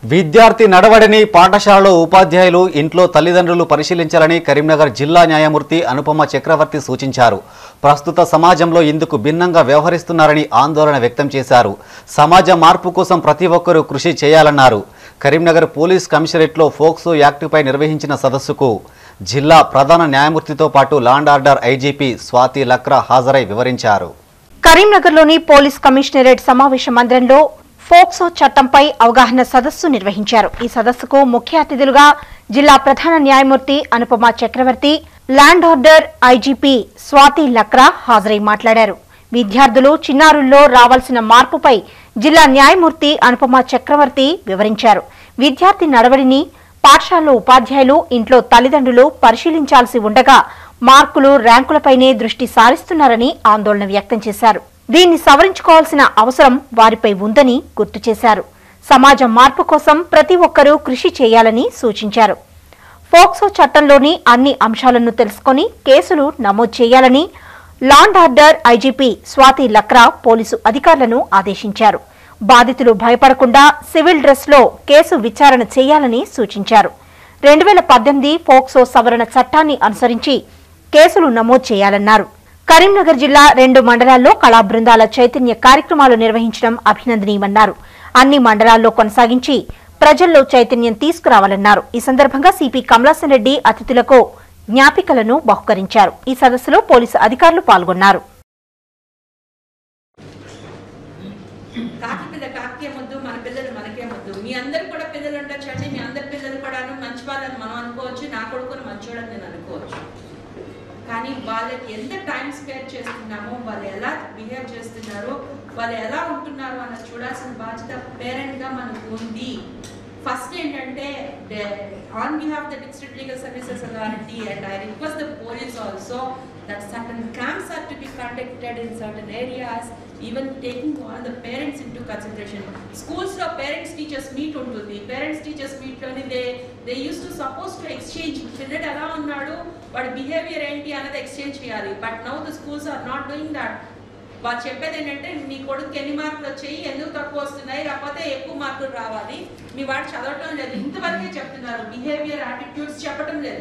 విద్యార్థి నడవడిని పాఠశాలలో ఉపాధ్యాయులు ఇంట్లో తల్లిదండ్రులు పరిశీలించాలని కరీంనగర్ జిల్లా న్యాయమూర్తి అనుపమ చక్రవర్తి సూచించారు ప్రస్తుత సమాజంలో ఇందుకు భిన్నంగా వ్యవహరిస్తున్నారని ఆందోళన వ్యక్తం చేశారు సమాజ మార్పు కోసం ప్రతి ఒక్కరూ కృషి చేయాలన్నారు కరీంనగర్ పోలీస్ కమిషనరేట్లో ఫోక్సో యాక్టుపై నిర్వహించిన సదస్సుకు జిల్లా ప్రధాన న్యాయమూర్తితో పాటు law and order IGP Swathi Lakra హాజరై వివరించారు కరీంనగర్లోని పోలీస్ కమిషనరేట్ సమావేశ మందిరంలో ఫోక్సో చట్టంపై అవగాహన సదస్సు నిర్వహించారు ఈ సదస్సుకు ముఖ్య అతిథులుగా జిల్లా ప్రధాన న్యాయమూర్తి Anupama Chakravarthy law and order IGP Swathi Lakra హాజరై మాట్లాడారు విద్యార్థులు చిన్నారుల్లో రావాల్సిన మార్పుపై జిల్లా న్యాయమూర్తి అనుపమ చక్రవర్తి వివరించారు విద్యార్థి నడవడిని పాఠశాలలో ఉపాధ్యాయులు ఇంట్లో తల్లిదండ్రులు పరిశీలించాల్సి ఉండగా మార్కులు ర్యాంకులపైనే దృష్టి సారిస్తున్నారని ఆందోళన వ్యక్తం చేశారు దీన్ని సవరించుకోవాల్సిన అవసరం వారిపై ఉందని గుర్తు చేశారు సమాజ మార్పు కోసం ప్రతి ఒక్కరూ కృషి చేయాలని సూచించారు ఫోక్సో చట్టంలోని అన్ని అంశాలను తెలుసుకొని కేసులు నమోదు చేయాలని law and order IGP Swathi Lakra police అధికారులను ఆదేశించారు బాధితులు భయపడకుండా సివిల్ డ్రెస్లో కేసు విచారణ చేయాలని సూచించారు రెండు వేల పద్దెనిమిది ఫోక్సో సవరణ చట్టాన్ని అనుసరించి కేసులు నమోదు చేయాలన్నారు కరీంనగర్ జిల్లా రెండు మండలాల్లో కళా బృందాల చైతన్య కార్యక్రమాలు నిర్వహించడం అభినందనీయమన్నారు అన్ని మండలాల్లో కొనసాగించి ప్రజల్లో చైతన్యం తీసుకురావాలన్నారు ఈ సందర్భంగా సిపి కమలాసన్ రెడ్డి అతిథులకు జ్ఞాపికలను బహుకరించారు ఈ సదస్సులో పోలీసు అధికారులు పాల్గొన్నారు కాకి పిల్ల కాకే ముద్దు మన పిల్లలు మనకే ముద్దు మీ అందరు కూడా పిల్లలు ఉండొచ్చండి మీ అందరి పిల్లలు కూడా మంచి వాళ్ళని మనం అనుకోవచ్చు నా కొడుకుని మంచోడని నేను అనుకోవచ్చు కానీ వాళ్ళకి ఎంత టైం స్పెండ్ చేస్తున్నామో వాళ్ళు ఎలా బిహేవ్ చేస్తున్నారో వాళ్ళు ఎలా ఉంటున్నారో అన్నది చూడాల్సిన బాధ్యత పేరెంట్గా మనకు ఉంది ఫస్ట్ ఏంటంటే on behalf the district legal services authority and I request the police also that certain camps are to be conducted in certain areas, even taking all the parents into consideration. Schools లో parents teachers meet ఉంటుంది parents teachers meet లోని they they use to suppose to exchange పిల్లడు ఎలా ఉన్నాడు వాడి behaviour ఏంటి అన్నది exchange చేయాలి but now the schools are not doing that వాళ్ళు చెప్పేది ఏంటంటే నీ కొడుకు ఎన్ని మార్కులు వచ్చాయి ఎందుకు తక్కువ వస్తున్నాయి లేకపోతే ఎక్కువ మార్కులు రావాలి మీ వాడు చదవటం లేదు ఇంతవరకే చెప్తున్నారు బిహేవియర్ యాటిట్యూడ్స్ చెప్పడం లేదు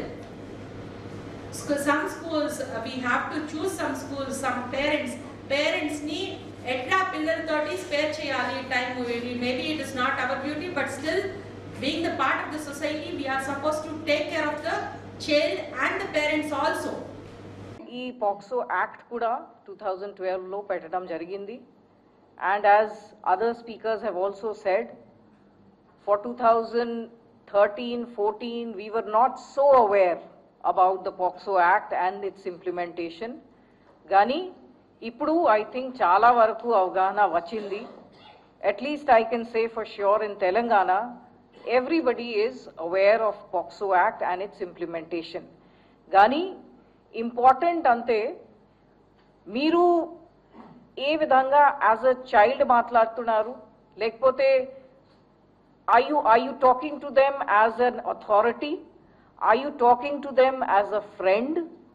Sc- some schools uh, we have to choose some schools some parents parents ని ఎట్లా పిల్లలతోటి స్పేర్ చేయాలి time maybe it is not our duty but still being the part of the society we are suppose to take care of the child and the parents also ఈ POCSO act కూడా two thousand ట్వెల్వ్లో పెట్టడం జరిగింది and as other speakers have also said for two thousand thirteen fourteen we were not so aware about the POCSO act and its implementation కానీ ఇప్పుడు I think చాలా వరకు అవగాహన వచ్చింది at least I can say for sure in Telangana everybody is aware of POCSO act and its implementation కానీ important అంతే మీరు ఏ విధంగా యాజ్ అ చైల్డ్ మాట్లాడుతున్నారు లేకపోతే are you are you talking to them as an authority are you talking to them as a friend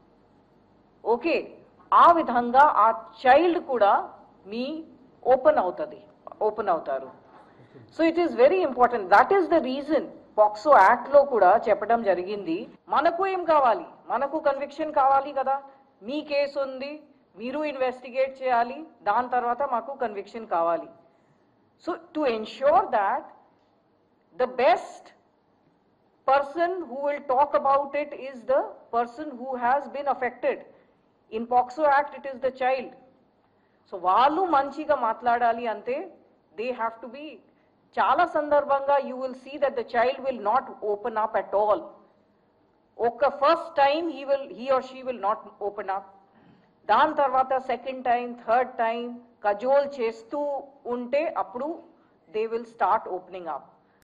okay ఆ విధంగా ఆ child కూడా మీ ఓపెన్ అవుతుంది ఓపెన్ అవుతారు so it is very important that is the reason POCSO act లో కూడా చెప్పడం జరిగింది మనకు ఏం కావాలి మనకు కన్విక్షన్ కావాలి కదా మీ కేసు ఉంది మీరు ఇన్వెస్టిగేట్ చేయాలి దాని తర్వాత మాకు కన్విక్షన్ కావాలి so to ensure that the best person who will talk about it is the person who has been affected. In POXO Act, it is the child. So వాళ్ళు మంచిగా మాట్లాడాలి అంటే దే హ్యావ్ టు బి చాలా సందర్భంగా you will see that the child will not open up at all ఒక first time he will he or she will not open up దాని తర్వాత second time third time cajole చేస్తూ ఉంటే అప్పుడు they will start opening up